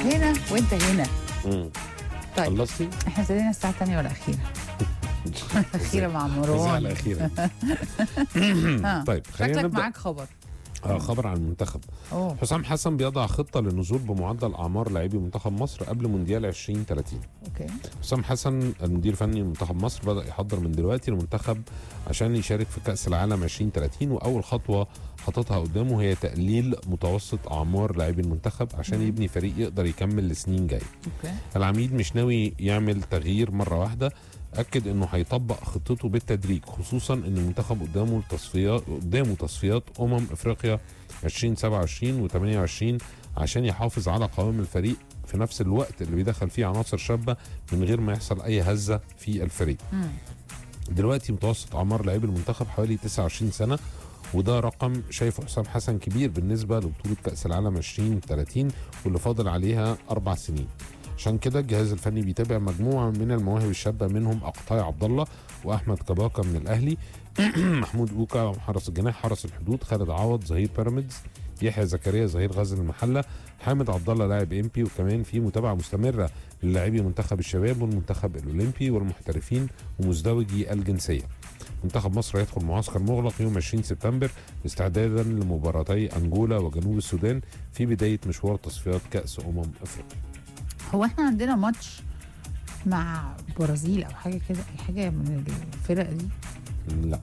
هنا وانت هنا مم. طيب خلصتي؟ احنا ابتدينا الساعه الثانيه والاخيره الاخيره مع الساعة مروان الأخيرة آه. طيب خلينا شكلك نبدأ معاك خبر آه خبر عن المنتخب اوه حسام حسن بيضع خطة للنزول بمعدل أعمار لاعبي منتخب مصر قبل مونديال 2030 اوكي حسام حسن المدير الفني لمنتخب مصر بدأ يحضر من دلوقتي المنتخب عشان يشارك في كأس العالم 2030 وأول خطوة حاططها قدامه هي تقليل متوسط أعمار لاعبي المنتخب عشان مم. يبني فريق يقدر يكمل لسنين جاية اوكي العميد مش ناوي يعمل تغيير مرة واحدة أكد إنه هيطبق خطته بالتدريج خصوصا إن المنتخب قدامه التصفيات قدامه تصفيات أمم إفريقيا 2027 و28 عشان يحافظ على قوام الفريق في نفس الوقت اللي بيدخل فيه عناصر شابة من غير ما يحصل أي هزة في الفريق مم. دلوقتي متوسط أعمار لاعبي المنتخب حوالي 29 سنة وده رقم شايفه حسام حسن كبير بالنسبة لبطولة كأس العالم 2030 واللي فاضل عليها أربع سنين عشان كده الجهاز الفني بيتابع مجموعة من المواهب الشابة منهم أقطاي عبد الله وأحمد كباكا من الأهلي محمود أوكا حرس الجناح حرس الحدود خالد عوض ظهير بيراميدز يحيى زكريا ظهير غزل المحله حامد عبد الله لاعب امبي وكمان في متابعه مستمره للاعبي منتخب الشباب والمنتخب الاولمبي والمحترفين ومزدوجي الجنسيه منتخب مصر هيدخل معسكر مغلق يوم 20 سبتمبر استعدادا لمباراتي انجولا وجنوب السودان في بدايه مشوار تصفيات كاس امم افريقيا هو احنا عندنا ماتش مع برازيل او حاجه كده أي حاجه من الفرق دي لا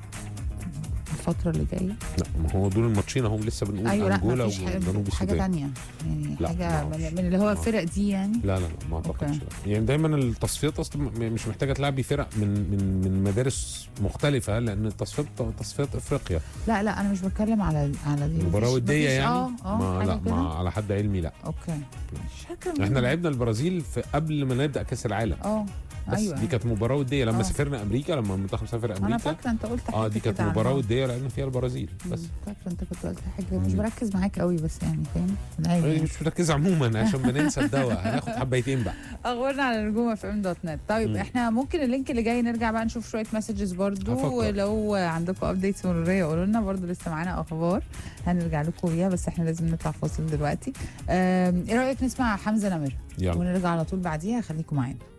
الفتره اللي جايه لا ما هو دول الماتشين اهم لسه بنقول ايوه لا انجولا مفيش حاجه, وجنوب حاجة السودان تانية يعني لا، حاجه ما من, أعرفش. من اللي هو ما الفرق دي يعني لا لا لا ما اعتقدش أوكي. لا. يعني دايما التصفيات اصلا م- مش محتاجه تلعبي فرق من من من مدارس مختلفه لان التصفيات تصفيات افريقيا لا لا انا مش بتكلم على على دي مباراه مفيش- وديه مفيش- يعني اه اه ما حاجة لا كده؟ ما على حد علمي لا اوكي مش فاكره احنا مين. لعبنا البرازيل في قبل ما نبدا كاس العالم اه بس ايوه دي كانت مباراه وديه لما آه. سافرنا امريكا لما المنتخب سافر انا امريكا فاكره انت قلت حاجه اه دي كانت كده مباراه عنها. وديه لعبنا فيها البرازيل بس مم، فاكره انت كنت قلت حاجه مش مم. بركز معاك قوي بس يعني فاهم أنا عادي. مش مركز عموما عشان بننسى الدواء هناخد حبيتين بقى اخبارنا على نجوم اف ام دوت نت طيب مم. احنا ممكن اللينك اللي جاي نرجع بقى نشوف شويه مسجز برضو هفكر. ولو عندكم ابديتس مروريه قولوا لنا برضو لسه معانا اخبار هنرجع لكم بيها بس احنا لازم نطلع فاصل دلوقتي آم، ايه رايك نسمع حمزه نمر يلا ونرجع على طول بعديها خليكم معانا